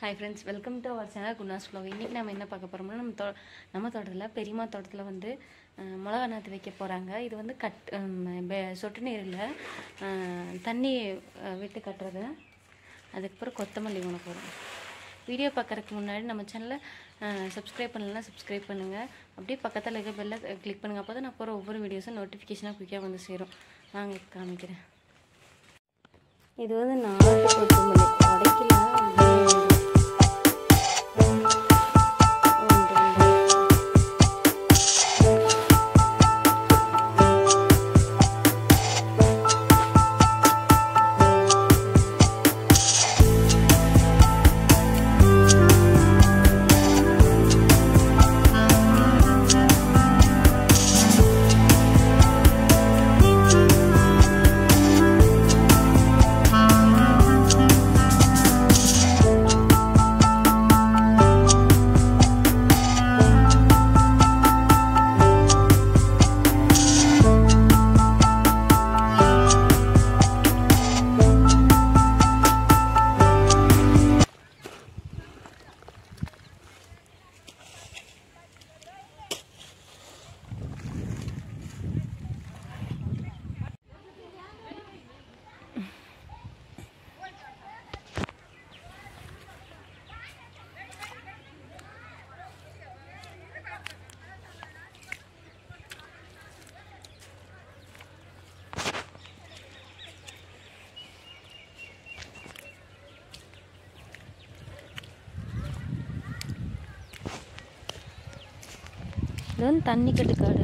Hi friends welcome to our channel Gunas vlog இன்றைக்கி நம்ம என்ன பார்க்க போகிறோம்னா நம்ம தோ நம்ம தோட்டத்தில் பெரியம்மா தோட்டத்தில் வந்து அஹ், மிளகா நாற்று வைக்க போகிறாங்க இது வந்து கட் ஹம், பெ- சொட்டு நீரில் அஹ், தண்ணி அஹ், விட்டு கட்டுறது அதுக்கப்புறம் கொத்தமல்லி உணவு போகிறோம் வீடியோ பார்க்குறதுக்கு முன்னாடி நம்ம சேனலை சப்ஸ்கிரைப் பண்ணலன்னா சப்ஸ்கிரைப் பண்ணுங்கள் அப்படியே பக்கத்தில் இருக்க பெல்லை கிளிக் பண்ணுங்கள் அப்போ தான் நான் போகிற ஒவ்வொரு வீடியோஸும் நோட்டிஃபிகேஷனாக குயிக்காக வந்து சேரும் வாங்க காமிக்கிறேன் இது வந்து நாட்டு கொத்தமல்லி உடைக்கல இது வந்து தண்ணி கட்டுக்காடு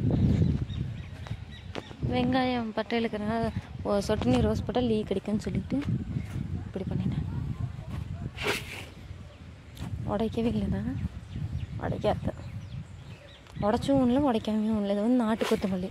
வெங்காயம் பட்டையில் இருக்கிறனால ஓ- சொட்டு நீர் ரோஸ் போட்டால் லீ கிடைக்குன்னு சொல்லிட்டு இப்படி பண்ணிட்டேன் உடைக்கவே இல்லைண்ணா உடைக்காத உடச்சும் இல்லை உடைக்காமையும் இல்லை இது வந்து நாட்டு கொத்தமல்லி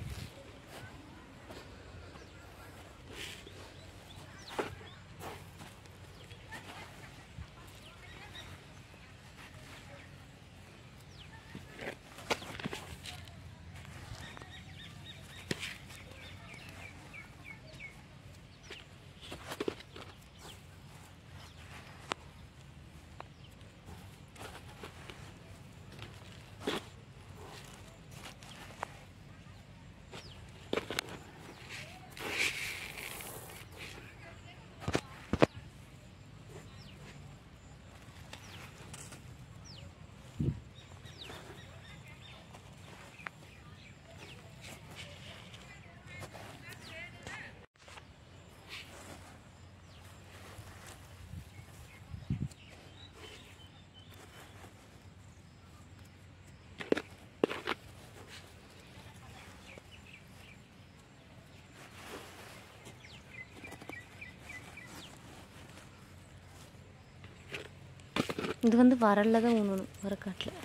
இது வந்து வரல தான் ஊனணும் வரக்காட்டில்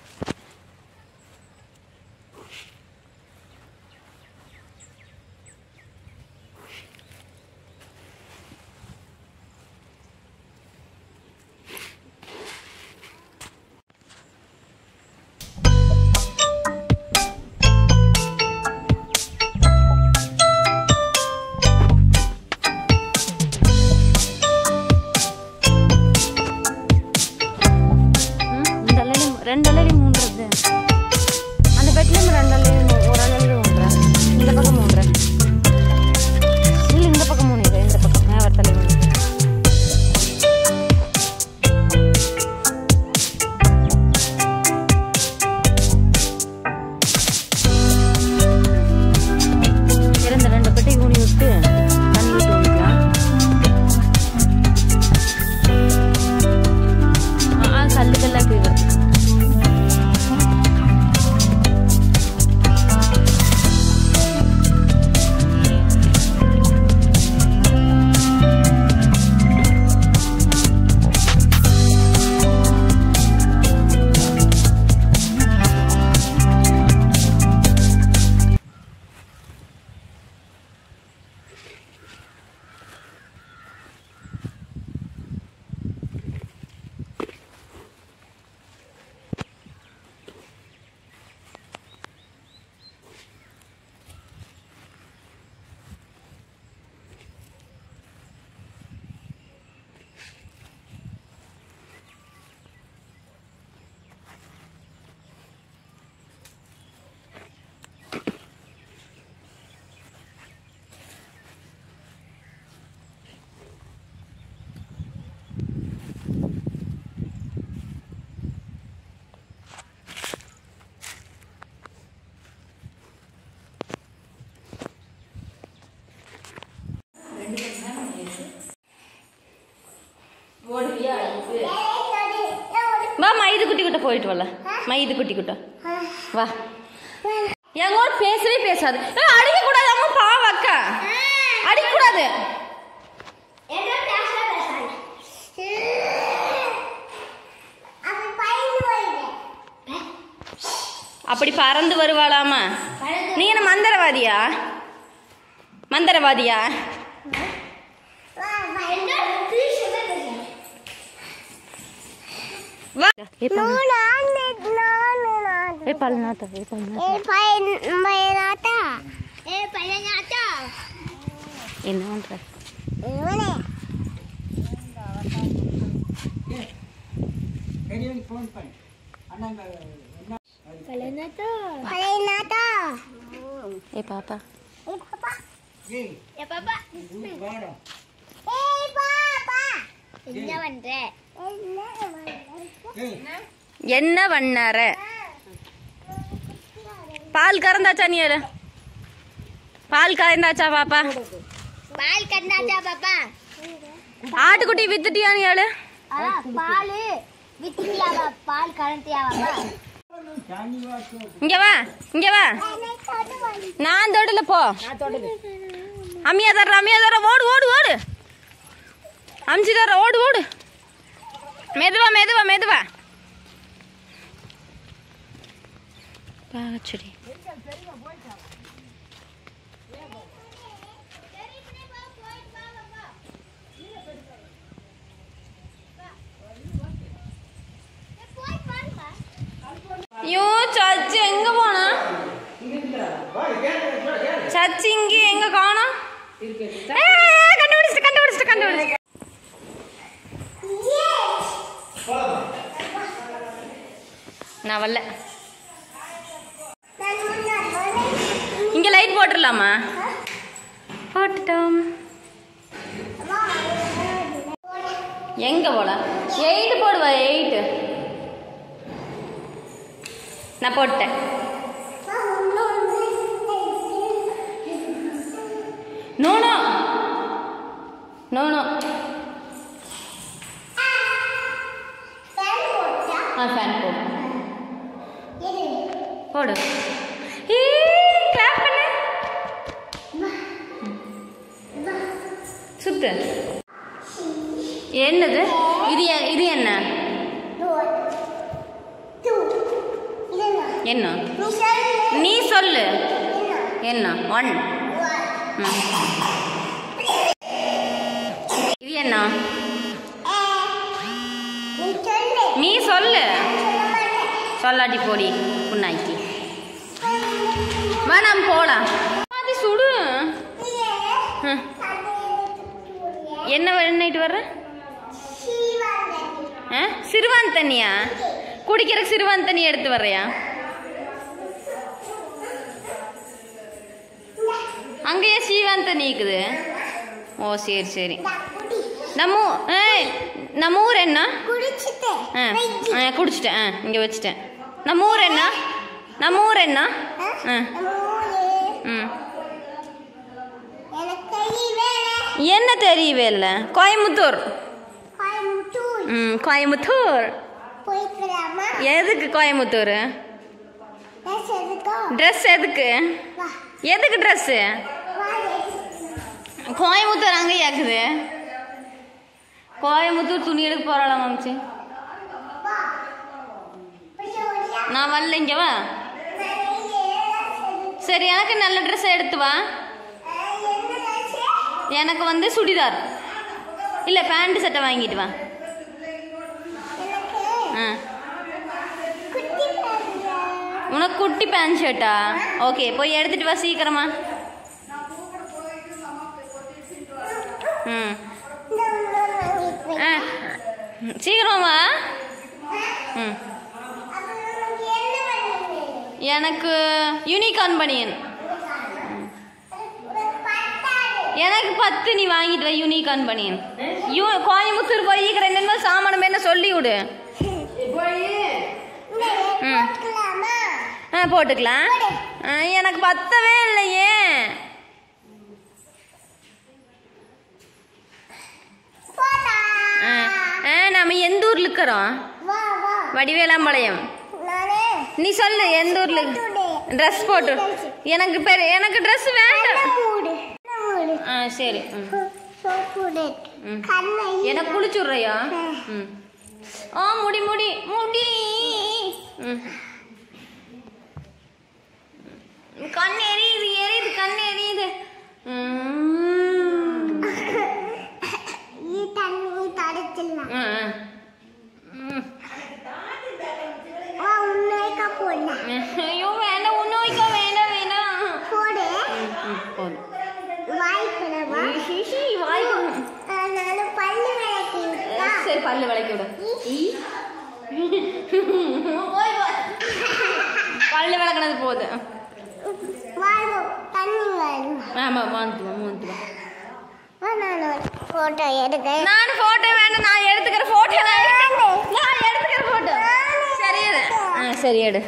இந்த அலையிலும் ரெண்டு அலையிலும் மூன்றது அந்த பெட்லேயும் ரெண்டு அலையிலும் ஒரு அலையிலும் மூன்றா இந்த பக்கம் மூன்றா இல்லை இந்த பக்கம் மூணு இது இந்த பக்கம் மேவரத்தலை மூணு இருந்த ரெண்டு பெட்டை ஊனி விட்டு தண்ணி விட்டு ஊனிக்கலாம் ஆ கல்லு கல்லாக வருது வா மைது குட்டி கிட்ட போயிட்டு வரல மைது குட்டி கிட்ட வா எங்கோட பேசவே பேசாது ஏய், அடிக்க கூடாது அம்மா பாவ அக்கா அடிக்க கூடாது அப்படி பறந்து வருவாளாமா நீ என்ன மந்திரவாதியா மந்திரவாதியா வா ஏ பல்ல நாத்த ஏ பல்ல என்ன பண்ற ஏ பாப்பா என்ன பண்ற என்ன பண்ணார பால் கறந்தாச்சா நீ அதுல? பால் கறந்தாச்சா பாப்பா பால் கண்ணாச்சா பாப்பா ஆட்டுக்குட்டி வித்துட்டியா நீ ஆளு அதான் பால் வித்துட்டியா பா- பால் கரண்டியா பாப்பா இங்க வா இங்க வா நான் தொடல போ அம்மியா தர்ற அம்மியா தர்ற ஓடு ஓடு ஓடு அமிச்சு தர்ற ஓடு ஓடு மெதுவா மெதுவா மெதுவா பாகச்செடி ஐயோ சச்சி எங்க போனா சச்சி இங்க எங்க காணோம் ஏய், கண்டுபிடிச்சிட்டு கண்டுபிடிச்சிட்டு கண்டுபிடிச்சிட்டு நான் வரல இங்க லைட் போட்டுடலாமா போட்டுட்டோம் எங்க போலாம் எயிட் போடுவா எயிட் நான் போட்டேன் நோ நோ நோ நோ ஆ ஃபேன் போடு போடு கிளாப் பண்ணு சுத்து என்னது இது எ- இது என்ன என்ன நீ சொல்லு என்ன ஒன் இது என்ன நீ சொல்லு சொல்லாட்டி போடி புண்ணாக்கி வா நாம் போலாம் அது சுடு ம். என்ன பண்ணிட்டு வர்ற ஆ? சிறுவான் தண்ணியா குடிக்கிறதுக்கு சிறுவான் தண்ணி எடுத்து வர்றியா அங்கேயே சீவான் தண்ணி இருக்குது ஓ சரி சரி நம்ம ஊ- ஏய் நம்ம ஊர் என்ன ஆ ஆ குடிச்சிட்டேன் ஆ இங்கே வச்சுட்டேன் நம்ம ஊர் என்ன நம்ம ஊர் என்ன ஆ ம் என்ன தெரியவே இல்லை கோயம்புத்தூர் ம் கோயம்புத்தூர் எதுக்கு கோயம்புத்தூர் ட்ரெஸ் எதுக்கு எதுக்கு ட்ரெஸ்ஸு கோயம்புத்தூர் அங்கே இருக்குது கோயம்புத்தூர் துணி எடுக்க போகிறாளாம் மாமிச்சி நான் வரல இங்கே வா சரி எனக்கு நல்ல ட்ரெஸ் எடுத்து வா எனக்கு வந்து சுடிதார் இல்லை பேண்ட் சட்டை வாங்கிட்டு வா ஆ உனக்கு குட்டி பேண்ட் ஷர்ட்டா ஓகே போய் எடுத்துட்டு வா சீக்கிரமா ம் ஆ சீக்கிரம் வா ம் எனக்கு யூனிகார்ன் பனியன் எனக்கு பத்து நீ வாங்கிட்டு வா யூனிகார்ன் பனியன் யூ கோயம்புத்தூர் போய் ரெண்டு சாமானம் என்ன சொல்லி விடு ம் ஆ போட்டுக்கலாம் ஆ, எனக்கு பத்தவே இல்லையே ஆ, ஆ, ஆ நம்ம எந்த ஊர்ல இருக்கிறோம் வா வா வடிவேலாம்பாளையம் நானே நீ சொல்லு எந்த ஊர்ல ட்ரெஸ் போட்டு எனக்கு பெரு எனக்கு ட்ரெஸ் வேண்டாம் மூடு மூடு ஆ சரி ம். சோப்புடு ம். கண்ணை எனக்கு குளிச்சுடுறியா ம் ஆ முடி முடி முடி ம் கண் எரியுது எரியுது கண் எரியுது ம். ഈ തണ്ണി തടച്ചില്ല ம், ம். ആ ഉണ്ണേക്ക പോല ஐயோ வேண்டாம் ஒன்றும் வைக்க வேண்டாம் வேண்டாம் പോടെ ம், ம், போதும் വായിക്കണവാ ஷிஷி, வாய்க்கு നാളെ പല്ല് വിളക്കി சரி பல்லு விளக்கி விடு ஈ. போய் வா. பல்லு விளக்குனது போதும் വാഴ തണ്ണി വരും ஆமா வாங்கிட்டு வா வாங்கிட்டு வா நான் போட்டோ எடுக்க நான் போட்டோ வேண்டாம் நான் எடுத்துக்கிற போட்டோ நான் எடுக்கிறேன். நான் எடுத்துக்கிற போட்டோ சரி எடு ஆ சரி எடு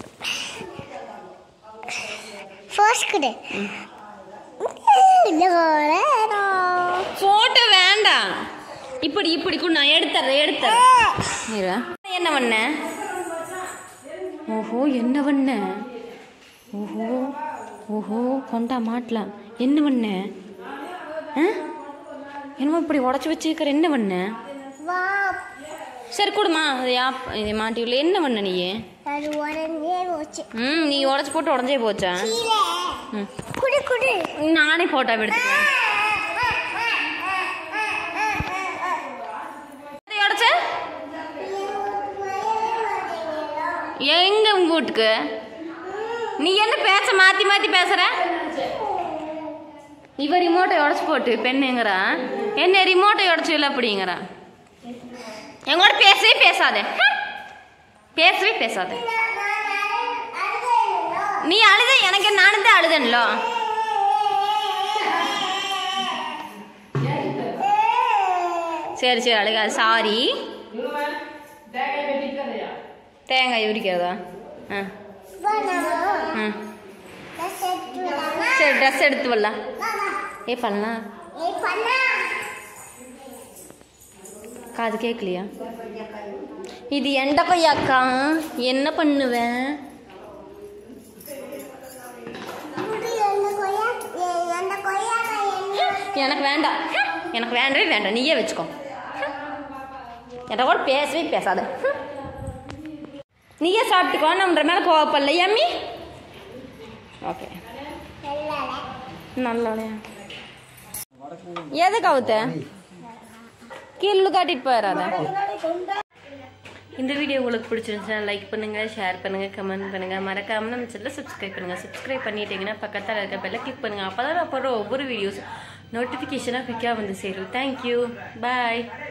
ஃபர்ஸ்ட் குடு போட்டோ வேண்டாம் இப்படி இப்படி கூட நான் எடுத்துறேன் எடுத்துறேன் இரு. என்ன பண்ண ஓஹோ என்ன பண்ண ஓஹோ ஓஹோ கொண்டா மாட்டலாம் என்ன பண்ண ஆ? என்னமோ இப்படி உடச்சி வச்சிருக்கிற என்ன பண்ண வா சரி கொடுமா அது யா இது மாட்டி உள்ள என்ன பண்ண நீ அது உடனே போச்சு ம் நீ உடச்சி போட்டு உடஞ்சே போச்சா கீழே ம் குடு குடு நானே போட்டோ எடுத்துக்கிறேன் எதை உடைச்ச எங்க உங்க வீட்டுக்கு நீ என்ன பேச மாத்தி மாத்தி பேசுற இவ ரிமோட்டை உடச்சு போட்டு பெண்ணுங்கிறா என்ன ரிமோட்டை உடச்சு இல்லை அப்படிங்கிறா எங்கூட பேசவே பேசாத ஹம். பேசவே பேசாத நீ அழுத எனக்கு நானும் தான் அழுதன்ல சரி சரி அழுகாது சாரி தேங்காய் உரிக்கிறதா ஆ ஆ சரி ட்ரெஸ் எடுத்து வரலாம் ஏ பண்ணலாம் காது கேட்கலையா இது எண்ட கொய்யாக்கா என்ன பண்ணுவேன் எனக்கு வேண்டாம் எனக்கு வேண்டவே வேண்டாம் நீயே வச்சுக்கோ என்கிட்ட கூட பேசவே பேசாத நீயே சாப்பிட்டுக்கோ நம்மன்ற மேலே கோவப்படல எம்மி ஓகே நல்லவளையா எதுக்கு அவுத்த கீழே காட்டிட்டு போயிடாத இந்த வீடியோ உங்களுக்கு பிடிச்சிருந்துச்சுன்னா லைக் பண்ணுங்க ஷேர் பண்ணுங்க கமெண்ட் பண்ணுங்க மறக்காம நம்ம சேனலை சப்ஸ்கிரைப் பண்ணுங்க சப்ஸ்கிரைப் பண்ணிட்டீங்கன்னா பக்கத்தில் இருக்க பெல்ல கிளிக் பண்ணுங்க அப்பதான் நான் போடுற ஒவ்வொரு வீடியோஸ் நோட்டிஃபிகேஷனாக குயிக்காக வந்து சேரும் தேங்க்யூ பாய்